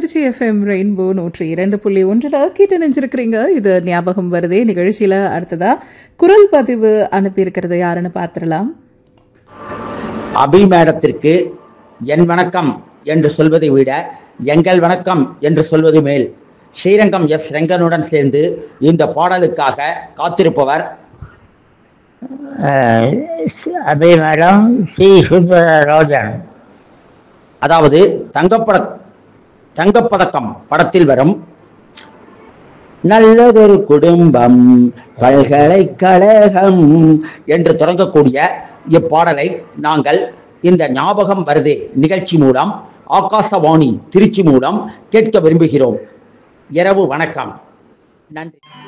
Trichy FM rainbow நூற்றி இரண்டு புள்ளி ஒன்றில் கேட்டு நினைச்சிருக்கிறீங்க இது ஞாபகம் வருதே நிகழ்ச்சியில் அடுத்ததா குரல் பதிவு அனுப்பியிருக்கிறது யாருன்னு பார்த்துடலாம் அபி மேடத்திற்கு என் வணக்கம் என்று சொல்வதை விட எங்கள் வணக்கம் என்று சொல்வது மேல் ஸ்ரீரங்கம் எஸ் ரெங்கனுடன் சேர்ந்து இந்த பாடலுக்காக காத்திருப்பவர் அபி மேடம் சி சுந்தரராஜன் அதாவது தங்கப்பட தங்கப்பதக்கம் படத்தில் வரும் நல்லதொரு குடும்பம் பல்கலைக்கழகம் என்று தொடங்கக்கூடிய இப்பாடலை நாங்கள் இந்த ஞாபகம் வருதே நிகழ்ச்சி மூலம் ஆகாசவாணி திருச்சி மூலம் கேட்க விரும்புகிறோம் இரவு வணக்கம் நன்றி